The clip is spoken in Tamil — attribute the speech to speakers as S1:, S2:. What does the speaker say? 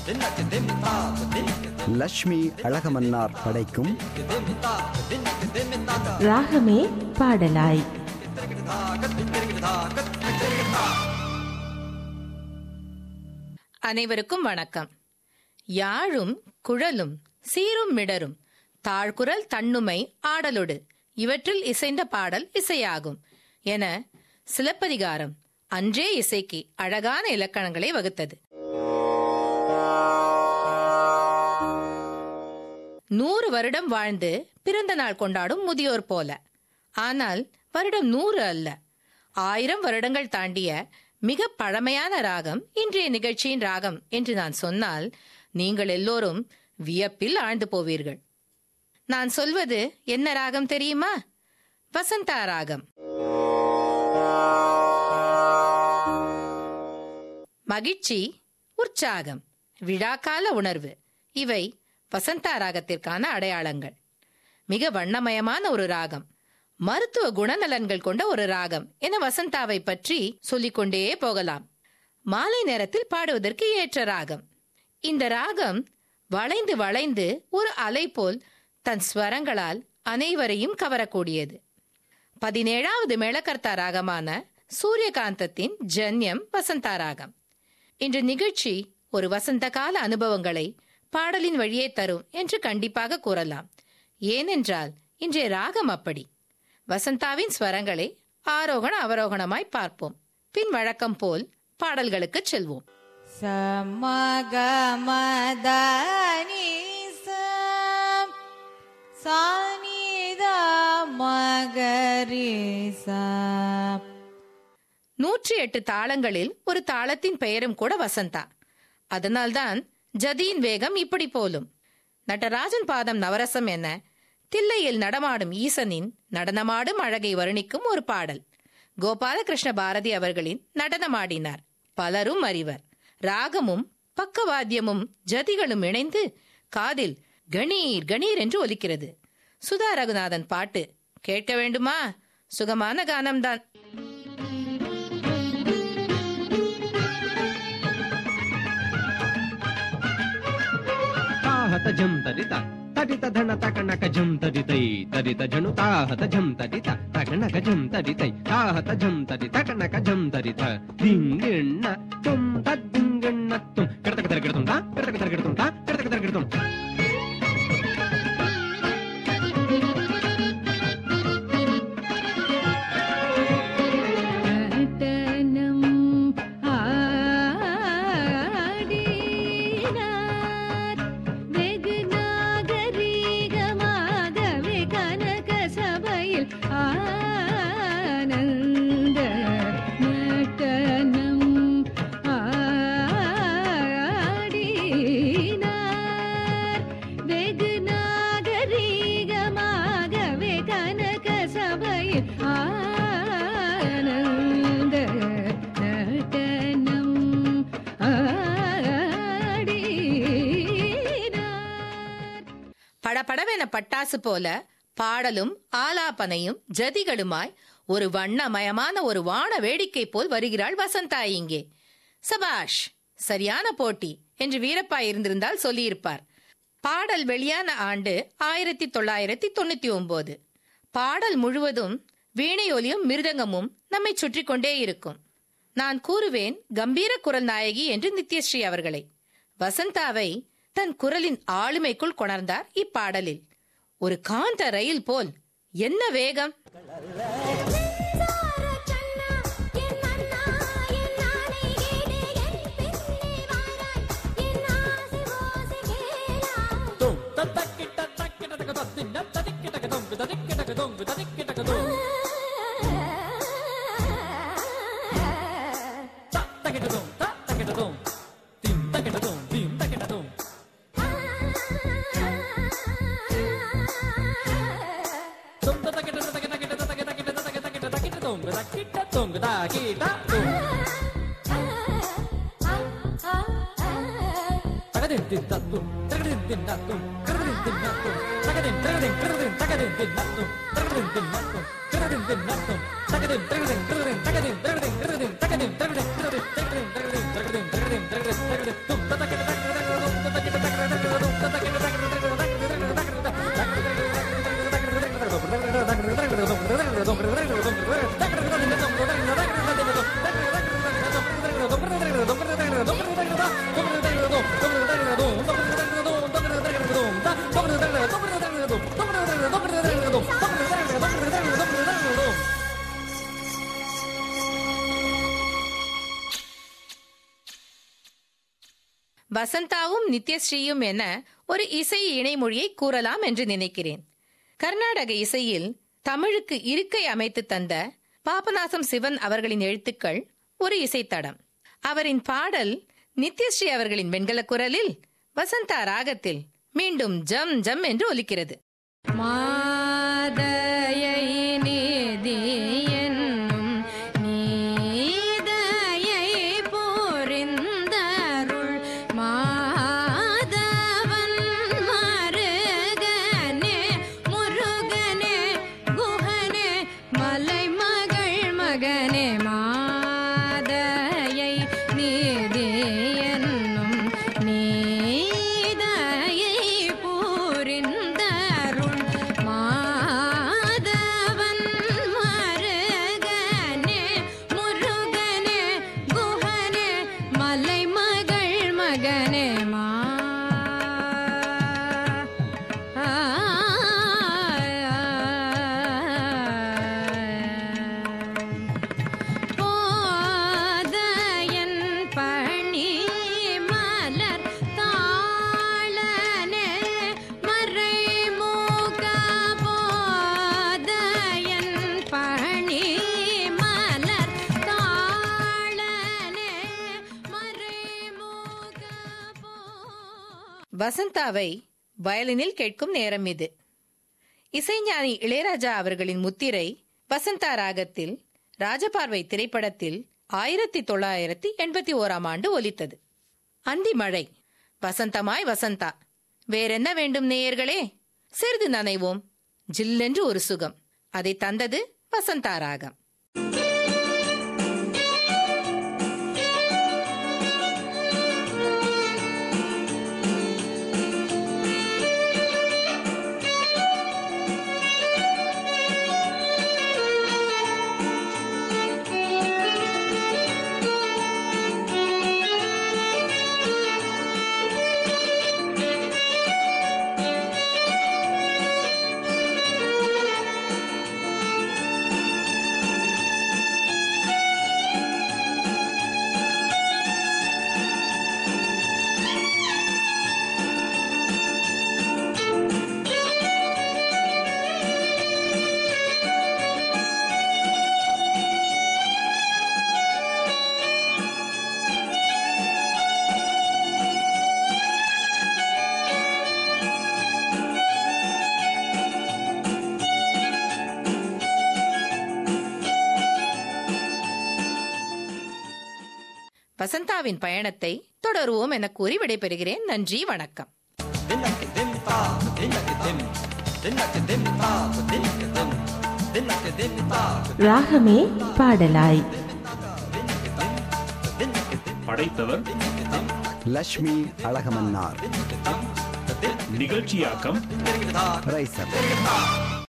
S1: லக்ஷ்மி அழகமன்னார் படைக்கும்
S2: ராகமே பாடலாய்
S3: அனைவருக்கும் வணக்கம் யாழும் குழலும் சீரும் மிடரும் தாழ்குரல் தன்னுமை ஆடலொடு இவற்றில் இசைந்த பாடல் இசையாகும் என சிலப்பதிகாரம் அன்றே இசைக்கு அழகான இலக்கணங்களை வகுத்தது நூறு வருடம் வாழ்ந்து பிறந்த நாள் கொண்டாடும் முதியோர் போல ஆனால் வருடம் நூறு அல்ல ஆயிரம் வருடங்கள் தாண்டிய மிக பழமையான ராகம் இன்றைய நிகழ்ச்சியின் ராகம் என்று நான் சொன்னால் நீங்கள் எல்லோரும் வியப்பில் ஆழ்ந்து போவீர்கள் நான் சொல்வது என்ன ராகம் தெரியுமா வசந்தா ராகம் மகிழ்ச்சி உற்சாகம் விழாக்கால உணர்வு இவை வசந்தா ராகத்திற்கான அடையாளங்கள் மிக வண்ணமயமான ஒரு ராகம் மருத்துவ குணநலன்கள் கொண்ட ஒரு ராகம் என வசந்தாவை பற்றி சொல்லிக்கொண்டே போகலாம் மாலை நேரத்தில் பாடுவதற்கு ஏற்ற ராகம் இந்த ராகம் வளைந்து வளைந்து ஒரு அலை போல் தன் ஸ்வரங்களால் அனைவரையும் கவரக்கூடியது பதினேழாவது மேளகர்த்தா ராகமான சூரியகாந்தத்தின் ஜன்யம் வசந்தா ராகம் இன்று நிகழ்ச்சி ஒரு வசந்த கால அனுபவங்களை பாடலின் வழியே தரும் என்று கண்டிப்பாக கூறலாம் ஏனென்றால் இன்றைய ராகம் அப்படி வசந்தாவின் ஸ்வரங்களை ஆரோகண அவரோகணமாய் பார்ப்போம் பின் வழக்கம் போல் பாடல்களுக்கு செல்வோம்
S4: സമഗമദനി സം സാനിദ മഗരി സം
S3: நூற்றி எட்டு தாளங்களில் ஒரு தாளத்தின் பெயரும் கூட வசந்தா அதனால்தான் ஜதியின் வேகம் இப்படி போலும் நடராஜன் பாதம் நவரசம் என தில்லையில் நடமாடும் ஈசனின் நடனமாடும் அழகை வர்ணிக்கும் ஒரு பாடல் கோபாலகிருஷ்ண பாரதி அவர்களின் நடனமாடினார் பலரும் அறிவர் ராகமும் பக்கவாத்தியமும் ஜதிகளும் இணைந்து காதில் கணீர் கணீர் என்று ஒலிக்கிறது சுதா ரகுநாதன் பாட்டு கேட்க வேண்டுமா சுகமான கானம்தான்
S5: ತಾಹತ ಜಂ ತರಿತ ತಡಿತ ಧನ ತಕಣಕ ಜಂ ತರಿತೈ ತರಿತ ಜನು ತಾಹತ ಜಂ ತರಿತ ತಕಣಕ ಜಂ ತರಿತೈ ತಾಹತ ಜಂ ತರಿ ತಕಣಕ ಜಂ ತರಿತ ದಿಂಗಿಣ್ಣ ತುಂ ತದ್ದಿಂಗಿಣ್ಣ ತುಂ ಕಡತಕ ತರ ಕಿಡತುಂ ತಾ ಕಡತಕ ತರ ಕಿಡತುಂ ತಾ ಕಡತಕ ತರ ಕಿಡತುಂ
S4: நடனம் ஆடினார் வெகு நாகரீகமாகவே கனக சபையில் ஆனந்த நடனம் ஆடினார் வெகு நாகரீகமாகவே கனக சபையில் ஆனந்த நடனம் ஆடினார்
S3: படபடவென பட்டாசு போல பாடலும் ஆலாபனையும் ஜதிகளுமாய் ஒரு வண்ணமயமான ஒரு வான வேடிக்கை போல் வருகிறாள் வசந்தா இங்கே சபாஷ் சரியான போட்டி என்று வீரப்பா இருந்திருந்தால் சொல்லியிருப்பார் பாடல் வெளியான ஆண்டு ஆயிரத்தி தொள்ளாயிரத்தி தொண்ணூத்தி ஒன்பது பாடல் முழுவதும் வீணையொலியும் மிருதங்கமும் நம்மை சுற்றி கொண்டே இருக்கும் நான் கூறுவேன் கம்பீர குரல் நாயகி என்று நித்யஸ்ரீ அவர்களை வசந்தாவை தன் குரலின் ஆளுமைக்குள் கொணர்ந்தார் இப்பாடலில் ஒரு காந்த ரயில் போல் என்ன வேகம்
S5: தகதின்
S3: வசந்தாவும் நித்யஸ்ரீயும் என ஒரு இசை இணைமொழியை கூறலாம் என்று நினைக்கிறேன் கர்நாடக இசையில் தமிழுக்கு இருக்கை அமைத்து தந்த பாபநாசம் சிவன் அவர்களின் எழுத்துக்கள் ஒரு இசைத்தடம் அவரின் பாடல் நித்யஸ்ரீ அவர்களின் வெண்கல குரலில் வசந்தா ராகத்தில் மீண்டும் ஜம் ஜம் என்று ஒலிக்கிறது
S4: மாதயை நீதி என்னும் நீதயை புரிந்தருள் மாதவன் மருகனே முருகனே குஹனே மலைமகள் மகனே மாதையை நீதி என்னும் நீதையை புரிந்தருள் மாதவன் மருகனே முருகனே குஹனே மலைமகள் மகனே மா போதையன் பணி மலர் தாளனே மறைமுக போதையன் பணி மலர் தாளனே மறைமுக போ
S3: வசந்தாவை வயலினில் கேட்கும் நேரம் இது இசைஞானி இளையராஜா அவர்களின் முத்திரை வசந்தா ராகத்தில் ராஜபார்வை திரைப்படத்தில் ஆயிரத்தி தொள்ளாயிரத்தி எண்பத்தி ஓராம் ஆண்டு ஒலித்தது அந்தி மழை வசந்தமாய் வசந்தா வேறென்ன வேண்டும் நேயர்களே சிறிது நனைவோம் ஜில்லென்று ஒரு சுகம் அதை தந்தது வசந்தா ராகம் வசந்தாவின் பயணத்தை தொடருவோம் என கூறி விடைபெறுகிறேன் நன்றி வணக்கம்
S2: ராகமே பாடலாய்
S6: படைத்தவர்
S1: லக்ஷ்மி அழகமன்னார்
S6: நிகழ்ச்சியாக்கம்
S1: ரைசர்